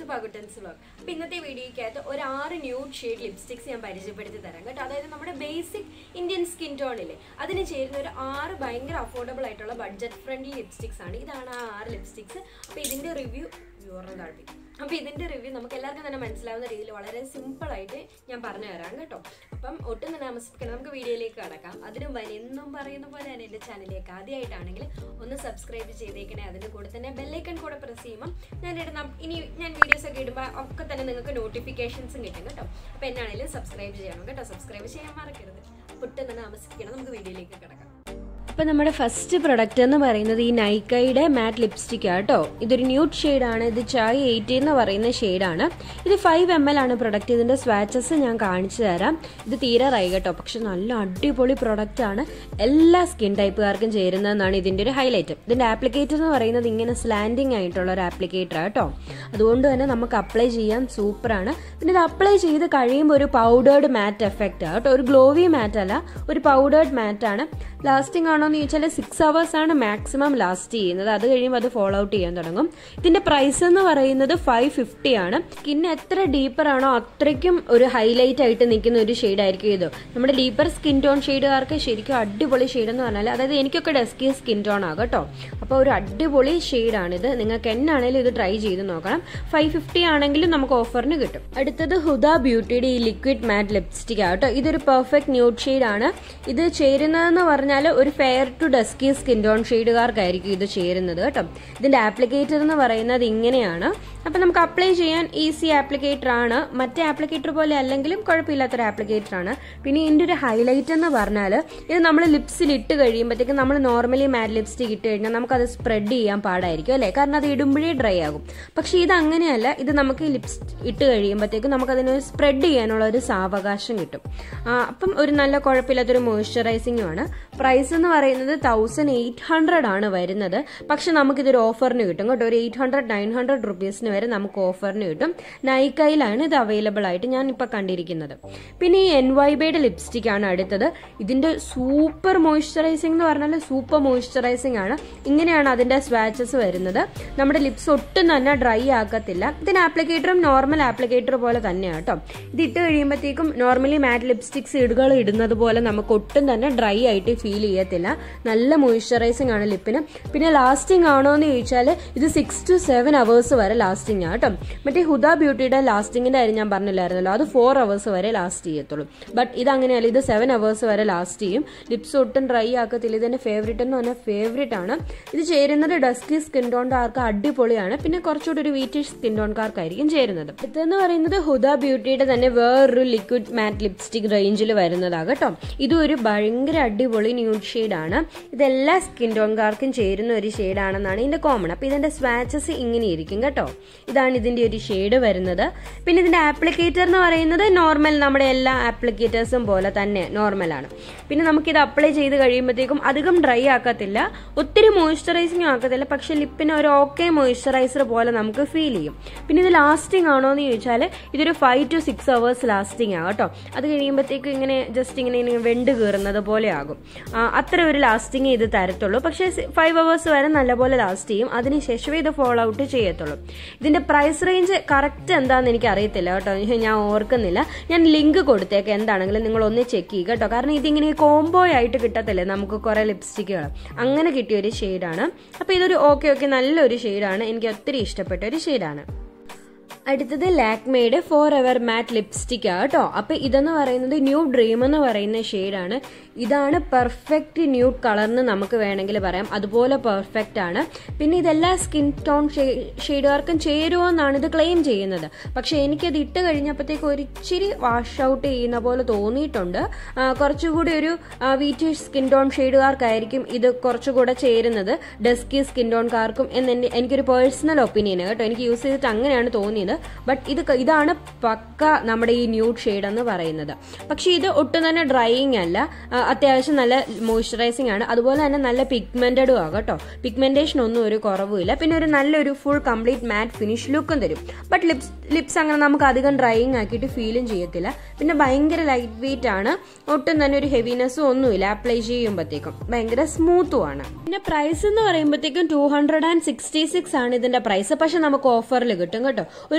പാകുട്ടൻസ് vlog അപ്പോൾ ഇന്നത്തെ വീഡിയോയ്ക്കകത്ത് ഒരു ആറ് ന്യൂഡ് ഷെയ്ഡ് ലിപ്സ്റ്റിക്സ് ഞാൻ പരിചയപ്പെടുത്തി തരാം കേട്ടോ അതായത് നമ്മുടെ ബേസിക് ഇന്ത്യൻ സ്കിൻ ടോണില്ലേ അതിന് ചേരുന്ന ഒരു ആറ് ഭയങ്കര അഫോർഡബിൾ ആയിട്ടുള്ള ബഡ്ജറ്റ് ഫ്രണ്ട്ലി ലിപ്സ്റ്റിക്സ് ആണ് ഇതാണ് ആ ആറ് ലിപ്സ്റ്റിക്സ് അപ്പോൾ ഇതിൻ്റെ റിവ്യൂ വ്യൂറിന് താഴ്ത്തി അപ്പോൾ ഇതിൻ്റെ റിവ്യൂ നമുക്ക് എല്ലാവർക്കും തന്നെ മനസ്സിലാവുന്ന രീതിയിൽ വളരെ സിമ്പിൾ ആയിട്ട് ഞാൻ പറഞ്ഞു തരാം കേട്ടോ അപ്പം ഒട്ടും തന്നെ താമസിക്കണം നമുക്ക് വീഡിയോയിലേക്ക് കടക്കാം അതിനു മുമ്പ് എന്നും പറയുന്ന പോലെ തന്നെ എൻ്റെ ചാനലിലേക്ക് ആദ്യമായിട്ടാണെങ്കിൽ ഒന്ന് സബ്സ്ക്രൈബ് ചെയ്തേക്കണേ അതിൻ്റെ കൂടെ തന്നെ ബെല്ലൈക്കൺ കൂടെ പ്രസ് ചെയ്യുമ്പോൾ ഞാൻ ഇടുന്ന ഇനി ഞാൻ വീഡിയോസ് ഒക്കെ ഇടുമ്പോൾ ഒക്കെ തന്നെ നിങ്ങൾക്ക് നോട്ടിഫിക്കേഷൻസും കിട്ടും കേട്ടോ അപ്പോൾ എന്നാണെങ്കിലും സബ്സ്ക്രൈബ് ചെയ്യണം കേട്ടോ സബ്സ്ക്രൈബ് ചെയ്യാൻ മറക്കരുത് ഒട്ടും തന്നെ താമസിക്കണം നമുക്ക് വീഡിയോയിലേക്ക് കിടക്കാം അപ്പോൾ നമ്മുടെ ഫസ്റ്റ് പ്രൊഡക്റ്റ് എന്ന് പറയുന്നത് ഈ നൈക്കയുടെ മാറ്റ് ലിപ്സ്റ്റിക് കേട്ടോ ഇതൊരു ന്യൂഡ് ഷെയ്ഡാണ് ഇത് ചായ് എയ്റ്റി എന്ന് പറയുന്ന ഷെയ്ഡാണ് ഇത് ഫൈവ് എം എൽ ആണ് പ്രൊഡക്റ്റ് ഇതിൻ്റെ സ്വാച്ചസ് ഞാൻ കാണിച്ചു തരാം ഇത് തീരാറായി കേട്ടോ പക്ഷെ നല്ല അടിപൊളി പ്രൊഡക്റ്റ് ആണ് എല്ലാ സ്കിൻ ടൈപ്പുകാർക്കും ചേരുന്നതെന്നാണ് ഇതിൻ്റെ ഒരു ഹൈലൈറ്റ് ഇതിൻ്റെ ആപ്ലിക്കേറ്റർ എന്ന് പറയുന്നത് ഇങ്ങനെ സ്ലാൻഡിങ് ആയിട്ടുള്ള ഒരു ആപ്ലിക്കേറ്റർ കേട്ടോ അതുകൊണ്ട് തന്നെ നമുക്ക് അപ്ലൈ ചെയ്യാൻ സൂപ്പറാണ് പിന്നെ ഇത് അപ്ലൈ ചെയ്ത് കഴിയുമ്പോൾ ഒരു പൗഡേർഡ് മാറ്റ് എഫക്റ്റ് കേട്ടോ ഒരു ഗ്ലോവി മാറ്റ് അല്ല ഒരു പൗഡേർഡ് മാറ്റ് ആണ് ലാസ്റ്റിംഗ് ആണോ എന്ന് ചോദിച്ചാൽ സിക്സ് അവേഴ്സ് ആണ് മാക്സിമം ലാസ്റ്റ് ചെയ്യുന്നത് അത് കഴിയുമ്പോൾ അത് ഫോളോ ഔട്ട് ചെയ്യാൻ തുടങ്ങും ഇതിന്റെ പ്രൈസ് എന്ന് പറയുന്നത് ഫൈവ് ഫിഫ്റ്റി ആണ് സ്കിൻ എത്ര ഡീപ്പർ ആണോ അത്രയ്ക്കും ഒരു ഹൈലൈറ്റ് ആയിട്ട് നിൽക്കുന്ന ഒരു ഷെയ്ഡ് ആയിരിക്കും ഇത് നമ്മുടെ ഡീപ്പർ സ്കിൻ ടോൺ ഷെയ്ഡുകാർക്ക് ശരിക്കും അടിപൊളി ഷെയ്ഡ് എന്ന് പറഞ്ഞാൽ അതായത് എനിക്കൊക്കെ ഡെസ്കി സ്കിൻ ടോൺ ആകും കേട്ടോ അപ്പോൾ ഒരു അടിപൊളി ഷെയ്ഡാണിത് നിങ്ങൾക്ക് എന്നാണേലും ഇത് ട്രൈ ചെയ്ത് നോക്കണം ഫൈവ് ഫിഫ്റ്റി ആണെങ്കിലും നമുക്ക് ഓഫറിന് കിട്ടും അടുത്തത് ഹുദ ബ്യൂട്ടിയുടെ ഈ ലിക്വിഡ് മാറ്റ് ലിപ്സ്റ്റിക് ആട്ടോ ഇതൊരു പെർഫെക്റ്റ് ന്യൂഡ് ഷെയ്ഡ് ആണ് ഇത് ചേരുന്നതെന്ന് പറഞ്ഞാൽ ഒരു fair to dusky skin tone ഷെയ്ഡുകാർക്കായിരിക്കും ഇത് ചേരുന്നത് കേട്ടോ ഇതിന്റെ ആപ്ലിക്കേറ്റർ എന്ന് പറയുന്നത് ഇങ്ങനെയാണ് അപ്പൊ നമുക്ക് അപ്ലൈ ചെയ്യാൻ ഈസി ആപ്ലിക്കേറ്റർ ആണ് മറ്റേ ആപ്ലിക്കേറ്റർ പോലെ അല്ലെങ്കിലും കുഴപ്പമില്ലാത്തൊരു ആപ്ലിക്കേറ്റർ ആണ് പിന്നെ ഇതിന്റെ ഒരു ഹൈലൈറ്റ് എന്ന് പറഞ്ഞാൽ ഇത് നമ്മൾ ലിപ്സിൽ ഇട്ട് കഴിയുമ്പോഴത്തേക്കും നമ്മൾ നോർമലി മാറ്റ് ലിപ്സ്റ്റിക് ഇട്ട് കഴിഞ്ഞാൽ നമുക്കത് സ്പ്രെഡ് ചെയ്യാൻ പാടായിരിക്കും അല്ലേ കാരണം അത് ഇടുമ്പോഴേ ഡ്രൈ ആകും പക്ഷെ ഇത് അങ്ങനെയല്ല ഇത് നമുക്ക് ലിപ്സ് ഇട്ട് കഴിയുമ്പോഴത്തേക്കും നമുക്കതിന് സ്പ്രെഡ് ചെയ്യാനുള്ള ഒരു സാവകാശം കിട്ടും അപ്പം ഒരു നല്ല കുഴപ്പമില്ലാത്തൊരു മോയ്സ്ചറൈസിംഗും ആണ് പ്രൈസ് എന്ന് പറയുന്നത് തൗസൻഡ് എയ്റ്റ് ഹൺഡ്രഡ് ആണ് വരുന്നത് പക്ഷെ നമുക്കിതൊരു ഓഫറിന് കിട്ടും കേട്ടോ ഒരു എയ്റ്റ് ഹൺഡ്രഡ് നയൻ ഹൺഡ്രഡ് റുപ്പീസിന് വരെ നമുക്ക് ഓഫറിന് കിട്ടും നൈക്കയിലാണ് ഇത് അവൈലബിൾ ആയിട്ട് ഞാൻ ഇപ്പൊ കണ്ടിരിക്കുന്നത് പിന്നെ ഈ എൻ വൈബയുടെ ലിപ്സ്റ്റിക് ആണ് അടുത്തത് ഇതിന്റെ സൂപ്പർ മോയ്സ്ചറൈസിംഗ് എന്ന് പറഞ്ഞാൽ സൂപ്പർ മോയ്സ്ചറൈസിംഗ് ആണ് ഇങ്ങനെയാണ് അതിന്റെ സ്വാച്ചസ് വരുന്നത് നമ്മുടെ ലിപ്സ് ഒട്ടും തന്നെ ഡ്രൈ ആക്കത്തില്ല ഇതിന് ആപ്ലിക്കേറ്ററും നോർമൽ ആപ്ലിക്കേറ്റർ പോലെ തന്നെയാണ് കേട്ടോ ഇത് ഇട്ട് കഴിയുമ്പോഴത്തേക്കും നോർമലി മാറ്റ് ലിപ്സ്റ്റിക്സ് ഇടുകൾ ഇടുന്നത് പോലെ നമുക്ക് ഒട്ടും തന്നെ ഡ്രൈ ആയിട്ട് ഫീൽ ചെയ്യത്തില്ല നല്ല മോയ്സ്ചറൈസിംഗ് ആണ് ലിപ്പിന് പിന്നെ ലാസ്റ്റിംഗ് ആണോ എന്ന് ചോദിച്ചാൽ ഇത് സിക്സ് ടു സെവൻ അവേഴ്സ് വരെ ലാസ്റ്റിംഗ് ആണ് കേട്ടോ മറ്റേ ഹുദ ബ്യൂട്ടിയുടെ ലാസ്റ്റിംഗിന്റെ കാര്യം ഞാൻ പറഞ്ഞില്ലായിരുന്നല്ലോ അത് ഫോർ അവേഴ്സ് വരെ ലാസ്റ്റ് ചെയ്യത്തുള്ളൂ ബട്ട് ഇത് അങ്ങനെയല്ല ഇത് സെവൻ അവേഴ്സ് വരെ ലാസ്റ്റ് ചെയ്യും ലിപ്സ് ഒട്ടും ഡ്രൈ ആക്കത്തില്ല ഇതെന്റെ ഫേവറേറ്റ് എന്ന് പറഞ്ഞാൽ ഫേവറേറ്റ് ആണ് ഇത് ചേരുന്നത് ഡസ്കി സ്കിൻ ടോൺകാർക്ക് അടിപൊളിയാണ് പിന്നെ കുറച്ചുകൂടി ഒരു വീറ്റിഷ് സ്കിൻ ടോൺകാർക്കായിരിക്കും ചേരുന്നത് ഇതെന്ന് പറയുന്നത് ഹുദ ബ്യൂട്ടിയുടെ തന്നെ വേറൊരു ലിക്വിഡ് മാറ്റ് ലിപ്സ്റ്റിക് റേഞ്ചിൽ വരുന്നതാണ് കേട്ടോ ഇതും ഒരു ഭയങ്കര അടിപൊളി ന്യൂഡ് ഷെയ്ഡാണ് ഇതെല്ലാ സ്കിൻ ടോൺകാർക്കും ചേരുന്ന ഒരു ഷെയ്ഡാണെന്നാണ് ഇതിന്റെ കോമൺ അപ്പൊ ഇതിന്റെ സ്വാച്ചസ് ഇങ്ങനെ ഇരിക്കും കേട്ടോ ഇതാണ് ഇതിന്റെ ഒരു ഷെയ്ഡ് വരുന്നത് പിന്നെ ഇതിന്റെ ആപ്ലിക്കേറ്റർ എന്ന് പറയുന്നത് നോർമൽ നമ്മുടെ എല്ലാ ആപ്ലിക്കേറ്റേഴ്സും പോലെ തന്നെ നോർമലാണ് പിന്നെ നമുക്കിത് അപ്ലൈ ചെയ്ത് കഴിയുമ്പോഴത്തേക്കും അധികം ഡ്രൈ ആക്കത്തില്ല ഒത്തിരി മോയ്സ്ചറൈസിങ് ആക്കത്തില്ല പക്ഷെ ലിപ്പിന് ഒരു ഓക്കെ മോയ്സ്ചറൈസർ പോലെ നമുക്ക് ഫീൽ ചെയ്യും പിന്നെ ഇത് ലാസ്റ്റിംഗ് ആണോ എന്ന് ചോദിച്ചാൽ ഇതൊരു five to six hours lasting ആണ് കേട്ടോ അത് കഴിയുമ്പോഴത്തേക്കും ഇങ്ങനെ ജസ്റ്റ് ഇങ്ങനെ ഇങ്ങനെ വെണ്ട് കയറുന്നത് പോലെ ആകും അത്ര ഒരു ലാസ്റ്റിംഗ് ഇത് തരത്തുള്ളൂ പക്ഷേ ഫൈവ് അവേഴ്സ് വരെ നല്ലപോലെ ലാസ്റ്റ് ചെയ്യും അതിനുശേഷമേ ഇത് ഫോളോ ഔട്ട് ചെയ്യത്തുള്ളൂ ഇതിന്റെ പ്രൈസ് റേഞ്ച് കറക്റ്റ് എന്താണെന്ന് എനിക്ക് അറിയത്തില്ല കേട്ടോ ഞാൻ ഓർക്കുന്നില്ല ഞാൻ ലിങ്ക് കൊടുത്തേക്ക് എന്താണെങ്കിലും നിങ്ങൾ ഒന്ന് ചെക്ക് ചെയ്യുക കേട്ടോ കാരണം ഇതിങ്ങനെ കോംബോ ആയിട്ട് കിട്ടത്തില്ലേ നമുക്ക് കുറെ ലിപ്സ്റ്റിക്കുകൾ അങ്ങനെ കിട്ടിയ ഒരു ഷെയ്ഡാണ് അപ്പോൾ ഇതൊരു ഓക്കെ ഓക്കെ നല്ലൊരു ഷെയ്ഡാണ് എനിക്ക് ഒത്തിരി ഇഷ്ടപ്പെട്ട ഒരു ഷെയ്ഡാണ് അടുത്തത് ലാക്മേയുടെ ഫോർ എവർ മാറ്റ് ലിപ്സ്റ്റിക് ആണ് കേട്ടോ അപ്പൊ ഇതെന്ന് പറയുന്നത് ന്യൂ ഡ്രീം എന്ന് പറയുന്ന ഷെയ്ഡാണ് ഇതാണ് പെർഫെക്റ്റ് ന്യൂഡ് കളർ എന്ന് നമുക്ക് വേണമെങ്കിൽ പറയാം അതുപോലെ പെർഫെക്റ്റ് ആണ് പിന്നെ ഇതെല്ലാ സ്കിൻ ടോൺ ഷെയ്ഡുകാർക്കും ചേരുമോ എന്നാണ് ഇത് ക്ലെയിം ചെയ്യുന്നത് പക്ഷെ എനിക്കത് ഇട്ട് കഴിഞ്ഞപ്പോഴത്തേക്ക് ഒരു ഇച്ചിരി വാഷ് ഔട്ട് ചെയ്യുന്ന പോലെ തോന്നിയിട്ടുണ്ട് കുറച്ചുകൂടി ഒരു വീറ്റിഷ് സ്കിൻ ടോൺ ഷെയ്ഡുകാർക്കായിരിക്കും ഇത് കുറച്ചുകൂടെ ചേരുന്നത് ഡസ്കി സ്കിൻ ടോൺകാർക്കും എന്ന് എനിക്കൊരു പേഴ്സണൽ ഒപ്പീനിയൻ കേട്ടോ എനിക്ക് യൂസ് ചെയ്തിട്ട് അങ്ങനെയാണ് തോന്നിയത് ബട്ട് ഇത് ഇതാണ് പക്ക നമ്മുടെ ഈ ന്യൂഡ് ഷെയ്ഡ് എന്ന് പറയുന്നത് പക്ഷെ ഇത് ഒട്ടും തന്നെ ഡ്രൈയിങ് അല്ല അത്യാവശ്യം നല്ല മോയ്സ്ചറൈസിങ് ആണ് അതുപോലെ തന്നെ നല്ല പിഗ്മെന്റഡും ആകും കേട്ടോ പിഗ്മെന്റേഷൻ ഒന്നും ഒരു കുറവുമില്ല പിന്നെ ഒരു നല്ലൊരു ഫുൾ കംപ്ലീറ്റ് മാറ്റ് ഫിനിഷ് ലുക്കും തരും ബട്ട് ലിപ്സ് ലിപ്സ് അങ്ങനെ നമുക്ക് അധികം ഡ്രൈയിങ് ആക്കിയിട്ട് ഫീലും ചെയ്യത്തില്ല പിന്നെ ഭയങ്കര ലൈറ്റ് വെയിറ്റ് ആണ് ഒട്ടും തന്നെ ഒരു ഹെവിനെസ്സും ഒന്നുമില്ല അപ്ലൈ ചെയ്യുമ്പോഴത്തേക്കും ഭയങ്കര സ്മൂത്തും ആണ് പിന്നെ പ്രൈസ് എന്ന് പറയുമ്പോഴത്തേക്കും two hundred and sixty six ആണ് ഇതിന്റെ പ്രൈസ് പക്ഷെ നമുക്ക് ഓഫറിൽ കിട്ടും കേട്ടോ ഒരു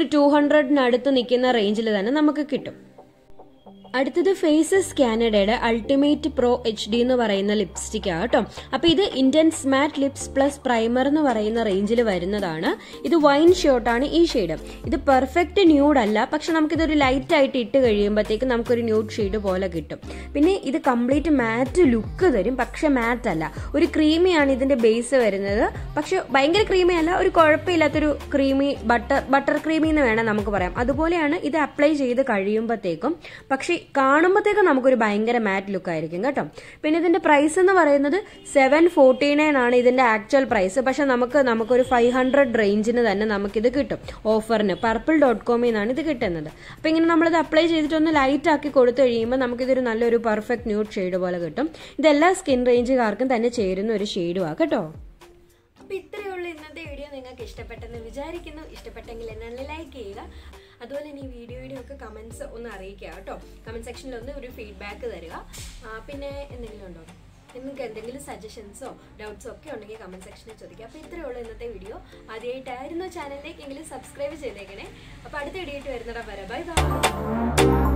ഒരു ടു ഹൺഡ്രഡിനടുത്ത് നിൽക്കുന്ന റേഞ്ചിൽ തന്നെ നമുക്ക് കിട്ടും അടുത്തത് ഫേസസ് കാനഡയുടെ അൾട്ടിമേറ്റ് പ്രോ എച്ച് ഡി എന്ന് പറയുന്ന ലിപ്സ്റ്റിക് ആണ് കേട്ടോ അപ്പൊ ഇത് intense matte lips plus primer എന്ന് പറയുന്ന റേഞ്ചിൽ വരുന്നതാണ് ഇത് വൈൻ ഷോട്ടാണ് ഈ ഷെയ്ഡ് ഇത് പെർഫെക്റ്റ് ന്യൂഡ് അല്ല പക്ഷെ നമുക്കിതൊരു ലൈറ്റ് ആയിട്ട് ഇട്ട് കഴിയുമ്പോഴത്തേക്ക് നമുക്കൊരു ന്യൂഡ് ഷെയ്ഡ് പോലെ കിട്ടും പിന്നെ ഇത് കംപ്ലീറ്റ് മാറ്റ് ലുക്ക് തരും പക്ഷെ മാറ്റ് അല്ല ഒരു ക്രീമിയാണ് ഇതിന്റെ ബേസ് വരുന്നത് പക്ഷെ ഭയങ്കര ക്രീമി അല്ല ഒരു കുഴപ്പമില്ലാത്തൊരു ക്രീമി ബട്ടർ ബട്ടർ ക്രീമി എന്ന് വേണം നമുക്ക് പറയാം അതുപോലെയാണ് ഇത് അപ്ലൈ ചെയ്ത് കഴിയുമ്പോഴത്തേക്കും പക്ഷെ കാണുമ്പോഴത്തേക്കും നമുക്കൊരു ഭയങ്കര മാറ്റ് ലുക്ക് ആയിരിക്കും കേട്ടോ പിന്നെ ഇതിന്റെ പ്രൈസ് എന്ന് പറയുന്നത് സെവൻ ഫോർട്ടി നയൻ ആണ് ഇതിന്റെ ആക്ച്വൽ പ്രൈസ് പക്ഷെ നമുക്ക് നമുക്കൊരു ഫൈവ് ഹൺഡ്രഡ് റേഞ്ചിന് തന്നെ നമുക്കിത് കിട്ടും ഓഫറിന് പർപ്പിൾ ഡോട്ട് കോമിൽ നിന്നാണ് ഇത് കിട്ടുന്നത് അപ്പൊ ഇങ്ങനെ നമ്മളിത് അപ്ലൈ ചെയ്തിട്ട് ഒന്ന് ലൈറ്റ് ആക്കി കൊടുത്തു കഴിയുമ്പോൾ നമുക്കിതൊരു നല്ലൊരു പെർഫെക്റ്റ് ന്യൂഡ് ഷെയ്ഡ് പോലെ കിട്ടും ഇതെല്ലാ സ്കിൻ റേഞ്ചുകാർക്കും തന്നെ ചേരുന്ന ഒരു ഷെയ്ഡുമാണ് കേട്ടോ അപ്പൊ ഇത്രയേ ഉള്ളൂ ഇന്നത്തെ വീഡിയോ നിങ്ങൾക്ക് ഇഷ്ടപ്പെട്ടെന്ന് വിചാരിക്കുന്നു ഇഷ്ടപ്പെട്ടെങ്കിൽ എന്നെ ലൈക്ക് ചെയ്യുക അതുപോലെ തന്നെ ഈ വീഡിയോയുടെ ഒക്കെ കമൻസ് ഒന്ന് അറിയിക്കുക കേട്ടോ കമന്റ് സെക്ഷനിൽ ഒന്ന് ഒരു ഫീഡ്ബാക്ക് തരിക ആ, പിന്നെ എന്തെങ്കിലും ഉണ്ടോ നിങ്ങൾക്ക് എന്തെങ്കിലും സജഷൻസോ ഡൗട്ട്സോ ഒക്കെ ഉണ്ടെങ്കിൽ കമന്റ് സെക്ഷനിൽ ചോദിക്കുക അപ്പോൾ ഇത്രയേ ഉള്ളൂ ഇന്നത്തെ വീഡിയോ ആദ്യമായിട്ടായിരുന്നു ചാനലിലേക്ക് എങ്കിലും സബ്സ്ക്രൈബ് ചെയ്തേക്കണേ അപ്പോൾ അടുത്ത വീഡിയോ ആയിട്ട് വരുന്നതാ വരെ ബൈ ബൈ